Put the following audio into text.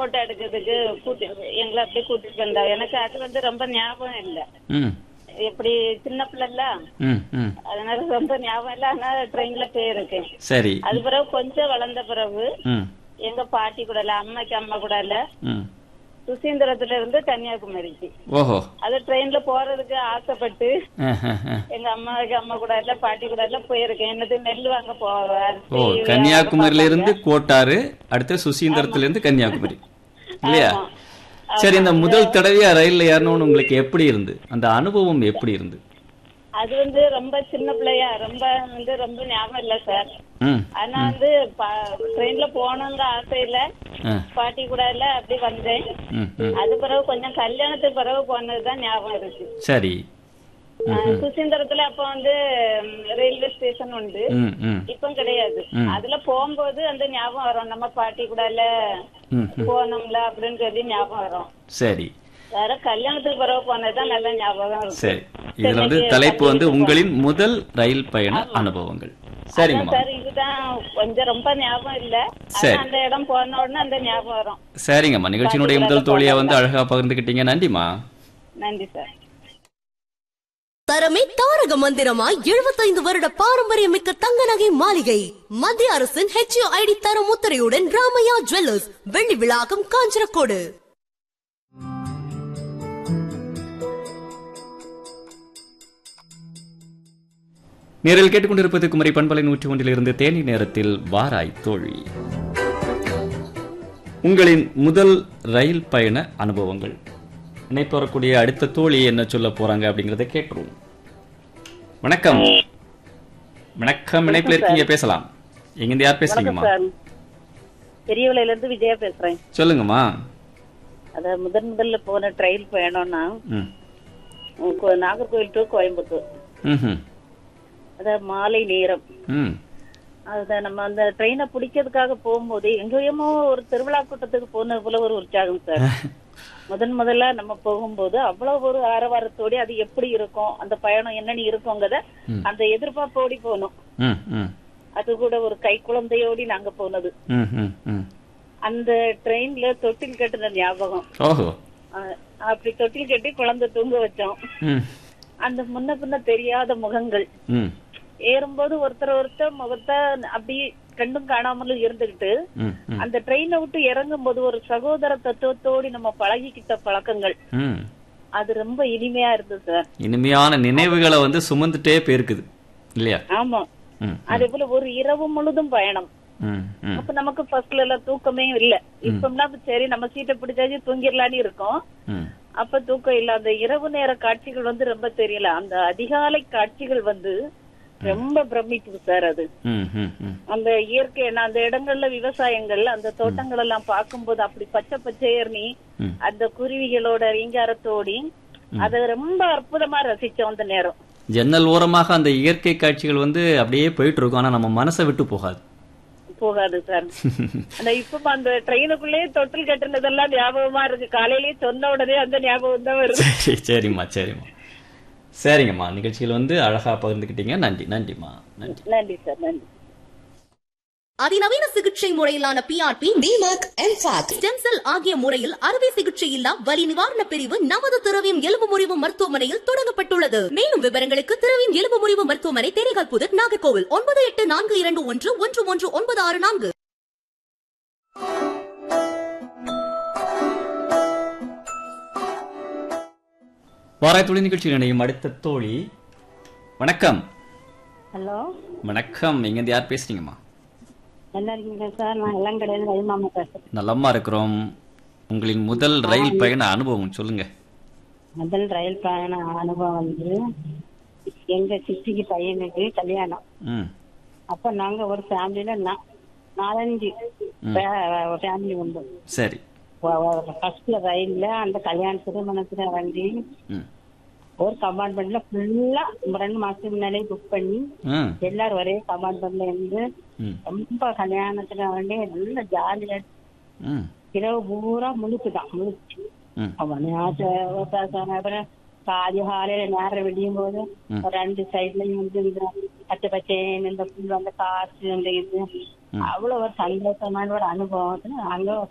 Photo எடுக்கிறதுக்கு கூட்டி எங்களை அப்படியே கூட்டிட்டு வந்தா எனக்கு அது வந்து ரொம்ப ஞாபகம் இல்லை ம் எப்படி சின்ன பிள்ளைல ம் ம் அதனால ரொம்ப ஞாபகம் இல்லை அதனால ட்ரெயின்ல போயிருக்கேன் சரி அது பிறகு கொஞ்சம் வளர்ந்த பிறகு ம் எங்க பாட்டி கூட இல்ல அம்மாக்கு அம்மா கூட இல்ல ம் சுசீந்திரத்துல இருந்து கன்னியாகுமரிக்கு ஓஹோ அது ட்ரெயின்ல போறதுக்கு ஆசைப்பட்டு அஹ், அஹ், அஹ். எங்க அம்மாவுக்கு அம்மா கூட இல்ல பாட்டி கூட இல்ல போயிருக்கேன் என்னது நெல் வாங்க போவேன் ஓ கன்னியாகுமரியில இருந்து கோட்டாறு அடுத்து சுசீந்திரத்துல இருந்து கன்னியாகுமரி இல்லையா ஆமா. சரி இந்த முதல் தடவையா ரயில்ல ஏறணும்னு உங்களுக்கு எப்படி இருந்து அந்த அனுபவம் எப்படி இருந்து அது வந்து ரொம்ப சின்ன பிள்ளையா ரொம்ப வந்து ரொம்ப ஞாபகம் இல்ல சார் ம் ஆனா வந்து ட்ரெயின்ல போகணுங்கிற ஆசையில ஆ, பாட்டி கூட இல்ல அப்படி வந்தேன் ம் ம் அது பிறகு கொஞ்சம் கல்யாணத்துக்கு பிறகு போனதுதான் ஞாபகம் இருக்கு சரி அஹ் சுசீந்திரத்துல அப்ப வந்து ரயில்வே ஸ்டேஷன் உண்டு ம் ம் இப்ப கிடையாது அதுல போகும்போது அந்த ஞாபகம் வரும் நம்ம பாட்டி கூட இல்ல ம் ம். போனோம்ல அப்படின்னு சொல்லி ஞாபகம் வரும் சரி வேற கல்யாணத்துக்கு பிறகு போனதுதான் நல்ல ஞாபகம் இருக்கும் சரி இதுல வந்து தலைப்பு வந்து உங்களின் முதல் ரயில் பயண அனுபவங்கள் சரிங்கம்மா சார் இதுதான் கொஞ்சம் ரொம்ப ஞாபகம் இல்ல ஆனா சரி. அந்த இடம் போன உடனே அந்த ஞாபகம் வரும் சரிங்கம்மா நிகழ்ச்சியினுடைய முதல் தோழியா வந்து அழகா பகிர்ந்துக்கிட்டீங்க நன்றிம்மா நன்றி சார் தரமே தாரக மந்திரமாய் எழுபத்தைந்து வருட பாரம்பரியமிக்க தங்க நகை மாளிகை மத்திய அரசின் ஹெச்ஓ ஐடி தர முத்திரையுடன் ராமையா ஜுவல்லர்ஸ் வெள்ளி விழாக்கம் காஞ்சனக்கோடு நேரில் கேட்டுக்கொண்டிருப்பது குமரி பண்பலை நூற்றி ஒன்றிலிருந்து தேனி நேரத்தில் வாராய் தோழி உங்களின் முதல் ரயில் பயண அனுபவங்கள் இணைப்பு வரக்கூடிய அடுத்த தோழி என்ன சொல்ல போறாங்க அப்படிங்கறத கேட்டுருவோம் வணக்கம் வணக்கம் இணைப்பில் இருக்கீங்க பேசலாம் எங்கிருந்து யார் பேசுறீங்கம்மா சார் பெரியவளையில இருந்து விஜயா பேசுறேன் சொல்லுங்கம்மா அத முதன் முதல்ல போன ட்ரெயின் பயணம்னா ம் உம், கோ- நாகர்கோவில் டு கோயம்புத்தூர் ம்ஹும். அத மாலை நேரம் ம் அத நம்ம அந்த ட்ரெயினை பிடிக்கிறதுக்காக போகும்போது எங்கேயுமோ ஒரு திருவிழா கூட்டத்துக்கு போனது போல ஒரு உற்சாகம் சார் முதன் முதல்ல நம்ம போகும்போது அவ்வளவு ஒரு ஆரவாரத்தோட அது எப்படி இருக்கும் அந்த பயணம் என்னன்னு இருக்குங்கிறத அந்த எதிர்பார்ப்போடி போனோம் ம் ம் அது கூட ஒரு கை குழந்தையோடி நாங்க போனது ம் ம் ம் அந்த ட்ரெயின்ல தொட்டில் கட்டுன ஞாபகம் ஓஹோ அஹ் அப்படி தொட்டில் கட்டி குழந்தை தூங்க வச்சோம் ம் அந்த முன்ன பின்ன தெரியாத முகங்கள் ம் ஏறும்போது ஒருத்தர் ஒருத்தர் முகத்தை அப்படி கண்டும் காணாமலும் இருந்துகிட்டு ம் ம் அந்த ட்ரெயினை விட்டு இறங்கும் போது ஒரு சகோதர தத்துவத்தோடு நம்ம பழகிக்கிட்ட பழக்கங்கள் ம் அது ரொம்ப இனிமையா இருந்தது சார் இனிமையான நினைவுகளை வந்து சுமந்துட்டே போயிருக்குது இல்லையா ஆமா ம் அதே போல ஒரு இரவு முழுதும் பயணம் ம் ம் அப்ப நமக்கு ஃபர்ஸ்ட்ல எல்லாம் தூக்கமே இல்ல இப்பம்னா சரி நம்ம சீட்டை பிடிச்சாச்சு தூங்கிடலான்னு இருக்கோம் ம் அப்ப தூக்கம் இல்ல அந்த இரவு நேர காட்சிகள் வந்து ரொம்ப தெரியல அந்த அதிகாலை காட்சிகள் வந்து ரொம்ப பிரமிப்பு சார் அது ம் ம் ம் அந்த இயற்கை நான் அந்த இடங்கள்ல விவசாயங்கள் அந்த தோட்டங்கள் எல்லாம் பார்க்கும்போது அப்படி பச்சை பச்சையர்னி ம். அந்த குருவிகளோட ரீங்காரத்தோடி அத ரொம்ப அற்புதமா ரசிச்சோம் அந்த நேரம் ஜன்னல் ஓரமாக அந்த இயற்கை காட்சிகள் வந்து அப்படியே போயிட்டு இருக்கும் ஆனா நம்ம மனசை விட்டு போகாது போகாது சார் அந்த இப்ப அந்த ட்ரெயினுக்குள்ளேயே தொட்டில் கட்டுனதெல்லாம் ஞாபகமா இருக்கு காலையிலேயே சொன்ன உடனே அந்த ஞாபகம் தான் வருது சரி சரிம்மா சரிம்மா சரிங்கம்மா நிகழ்ச்சியில் வந்து அழகா பகிர்ந்துக்கிட்டீங்க நன்றி நன்றிம்மா நன்றி நன்றி சார் நன்றி அதிநவீன சிகிச்சை முறையிலான பிஆர்பி டிமாக் எம்பாக் ஸ்டெம் செல் ஆகிய முறையில் அறுவை சிகிச்சை இல்லா வலி நிவாரண பிரிவு நமது திரவியம் எலும்பு முறிவு மருத்துவமனையில் தொடங்கப்பட்டுள்ளது மேலும் விவரங்களுக்கு திரவியம் எலும்பு முறிவு மருத்துவமனை தேனிகால் புதர் நாகர்கோவில் ஒன்பது எட்டு நான்கு இரண்டு ஒன்று ஒன்று ஒன்று ஒன்பது ஆறு நான்கு வாராய் தொழில் நிகழ்ச்சியில் இணையும் அடுத்த தோழி வணக்கம் ஹலோ வணக்கம் எங்கேருந்து யார் பேசுறீங்கம்மா நல்லா இருக்கீங்க சார் நான் எல்லாம் கிடையாது ரயில்மாமா பேசுறேன் நலமா இருக்கிறோம் உங்களின் முதல் ரயில் பயண அனுபவம் சொல்லுங்க முதல் ரயில் பயண அனுபவம் வந்து எங்க சித்திக்கு பையனுக்கு கல்யாணம் ம் அப்ப நாங்க ஒரு ஃபேமிலில நாலஞ்சு ஃபேமிலி உண்டு சரி ஃபர்ஸ்ட்ல ரயில்ல அந்த கல்யாண திருமணத்துல வண்டி ம் ஒரு கம்பார்ட்மெண்ட்ல ஃபுல்லா ரெண்டு மாசத்துக்கு முன்னாலே புக் பண்ணி ம் எல்லாரும் ஒரே கம்பார்ட்மெண்ட்ல இருந்து ம் ரொம்ப கல்யாணத்துல வண்டி நல்ல ஜாலியா ம் இரவு பூரா முழுக்குதான் முழுச்சு ம் அவன் அப்புறம் காலையில நேரம் வெடியும் போது ஒரு ரெண்டு சைட்லயும் வந்து இந்த பச்சை பச்சைன்னு இந்த புல் அந்த காசு அந்த இது அவ்வளவு ஒரு சந்தோஷமான ஒரு அனுபவம் அங்க